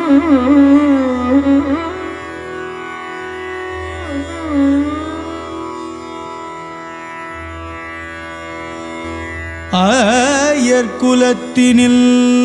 ஆயர் குலத்தினில்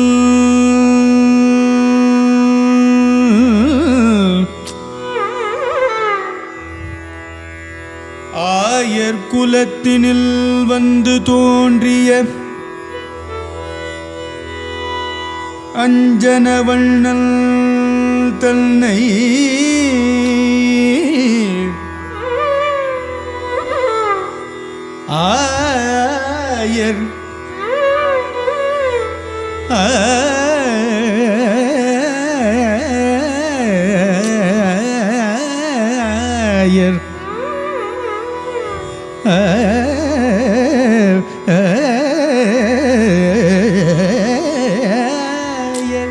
ஆயர் குலத்தினில் வந்து தோன்றிய அஞ்சனவண்ணல் தன்னை ஆயர் ஆயர் ஆயர்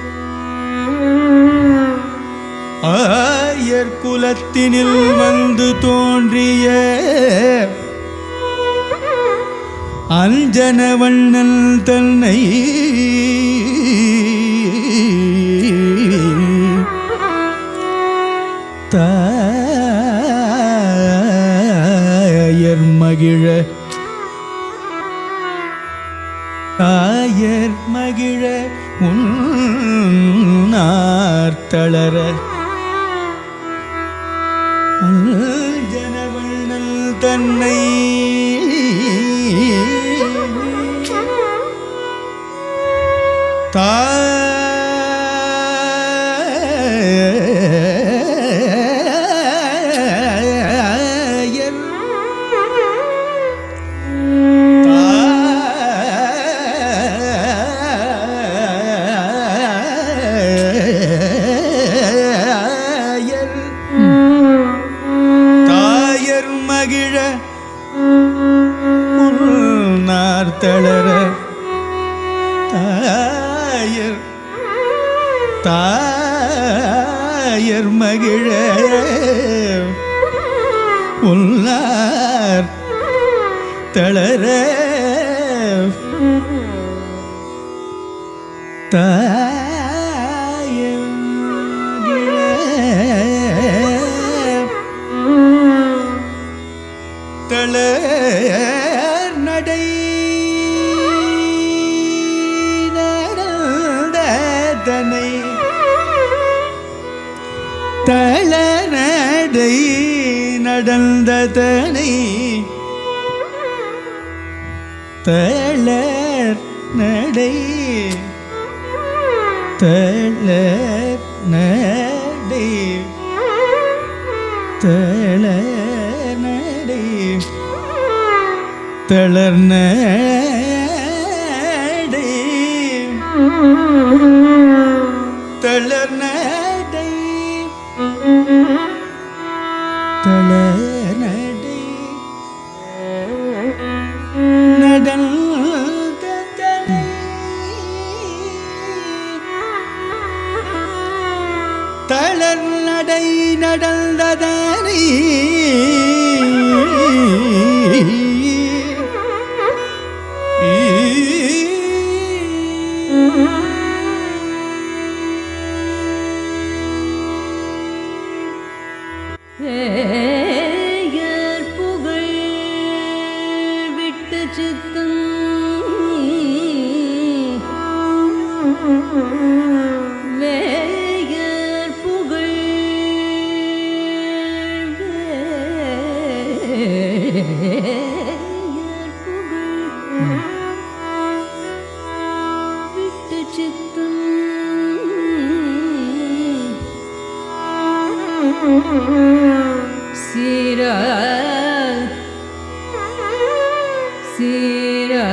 ஆயர் குலத்தினில் வந்து தோன்றிய அஞ்சனவண்ணல் தன்னை தாயர் மகிழ தாயர் மகிழ உன்னார் தளர ஜனவண்ணல் தன்னை தாயர் தாயர் தாயர் மகிழ உன்னார் தளர தாயர் தாயர் மகிழ உன்னார் தளர தாயர் மகிழ தளர் நடை நடந்ததனை தளர் நடை நடந்ததனை தளர் நடை தளர் நடை தளர்நடை தளர்நடை தளர்நடை தளர்நடை நடந்ததனை தளர் நடை நடந்ததனை ஏயர் புகழ் விட்டு சித்தம் வேயர் புகழ் வேயர் புகழ் விட்டு சித்தம் சீரா சீரா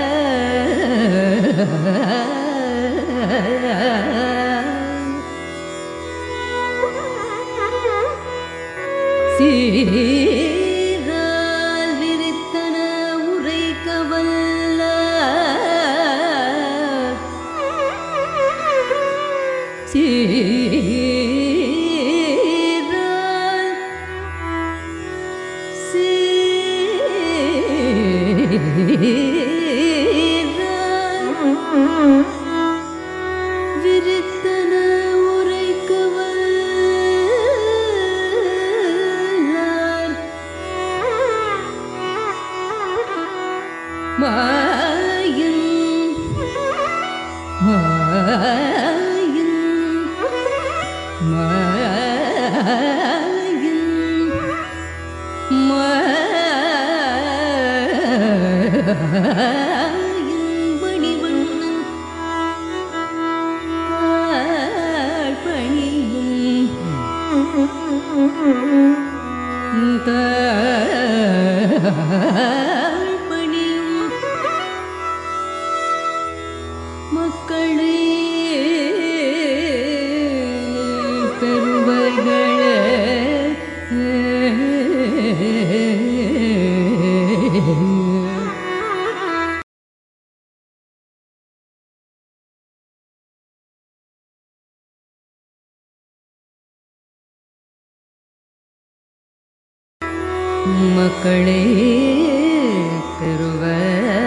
சீரால் விரித்தன உரை கவல்ல சீரால் சீரால் விரித்தன உரை மாயன் மாயன் மாயன் மாயன் மணிவண்ணன் பணியும் பணியும் மக்களே பெருமைகளே மக்களே பெறுவர்களே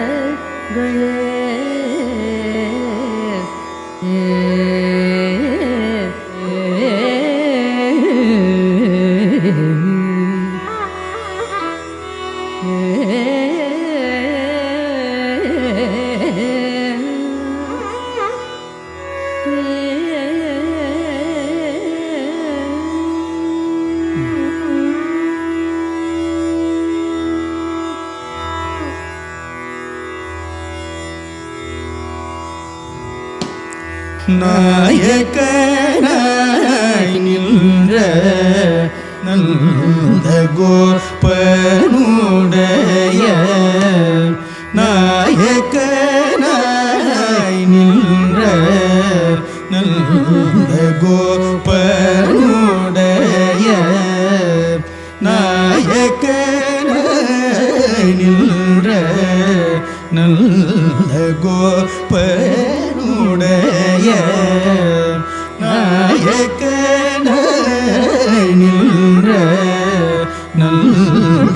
நாயகனாய் நின்ற நல்ல கோப்பனுடைய நாயகனாய் நின்ற நல்ல கோப்பனுடைய நாயகனாய் நின்ற நல்ல கோப்பனுடைய நாயகனாய் நின்ற நல்ல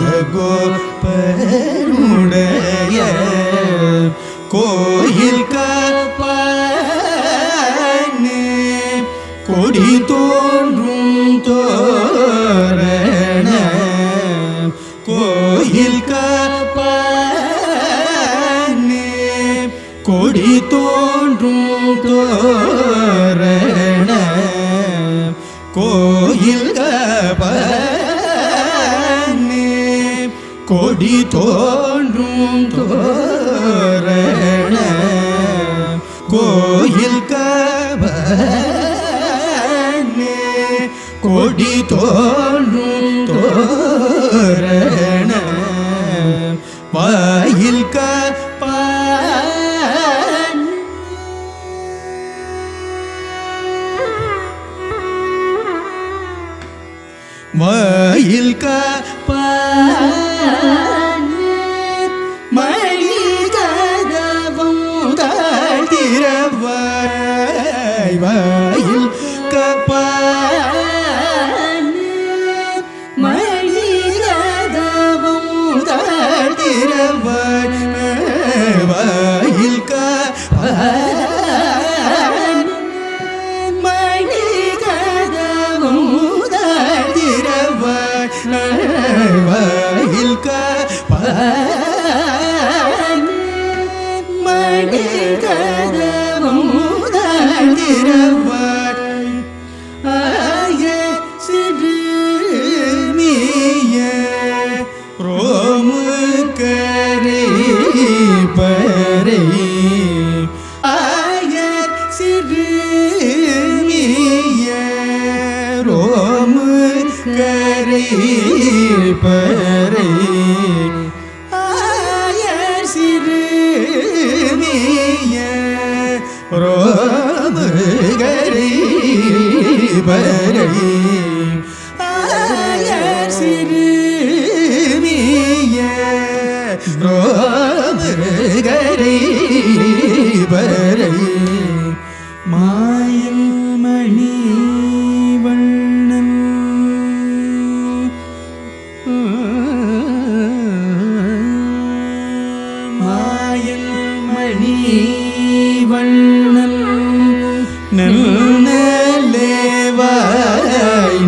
கோப்பனுடைய கோயில் காப்பானே கொடி தோன்றும் தோரண கோயில் காப்பானே கொடி தோன்றும் தோரண கோயில் காப்பானே கொடி தோன்றும் தோரண கோயில் காப்பானே கொடி தோன்றும் தோரண வாயில் காப்பான் வாயில் காப்பான் மணி கதவும் தாழ்த்திரவாய் வாயில் காப்பான் மணி கதவும் தாழ்த்திரவாய் வாயில் காப்பான் மணி கதவும் தாழ்த்திரவாய் வாயில் காப்பான் மணி கதவும் தாழ்த்திரவாய் ஆய சிறுமிய ரோமு கரை பறை ஆய சிறுமிய ரோமு கரை பறை ஆய சிறுமிய ரோமு கரை பறை ஆய சிறுமிய ரோமு கரை பறை மாயம் மணி வண்ணன் மாயல் மணி வண்ணன் நல்லேவாய்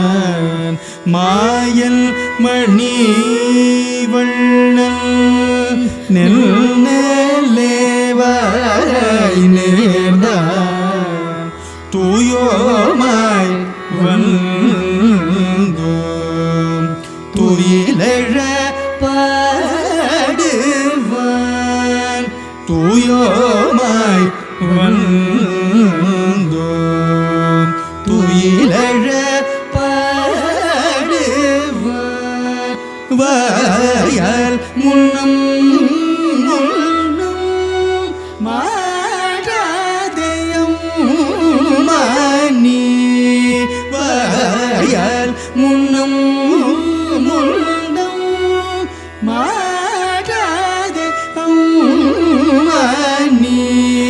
நேர்ந்தான் மாயல் மணி வண்ணன் நெல்லேவாய் நேர்ந்தார் தூயோமாய் வந்தோம் துயிலழ பாடுவான் தூயோமாய் வந்தோம் துயிலழ பாடுவான் வாயால் முன்னம் முன்னம் மாறாதயம் மானி வாயால் முன்னம் முன்னம் மாறாதே மானி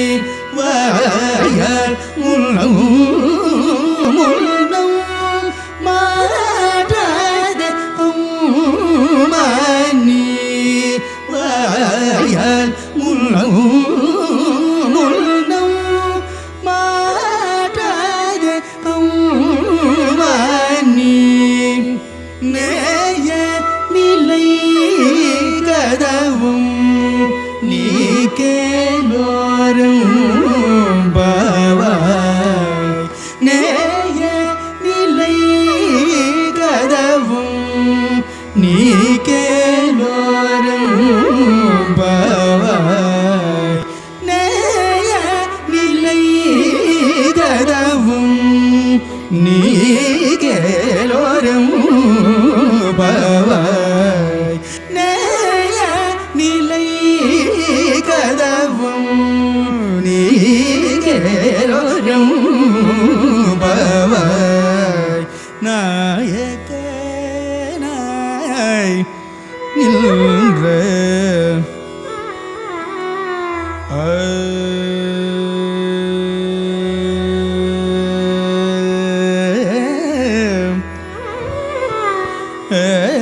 வாயால் முன்னம் முன்னம் மாறாதே மானி வாயால் முன்னம் முன்னம் மாறாதே மானி நேய நிலை கதவும் நீ கேலோரும் பாவாய் நேய நிலை கதவும் நீ கேலோரும் பாவாய் நேய நிலை கதவும் நீ கேலோரும் பவாய் நேய நிலை கதவும் நீ கேலோரும் பவாய் நாயக நாய் நின்ற ஏ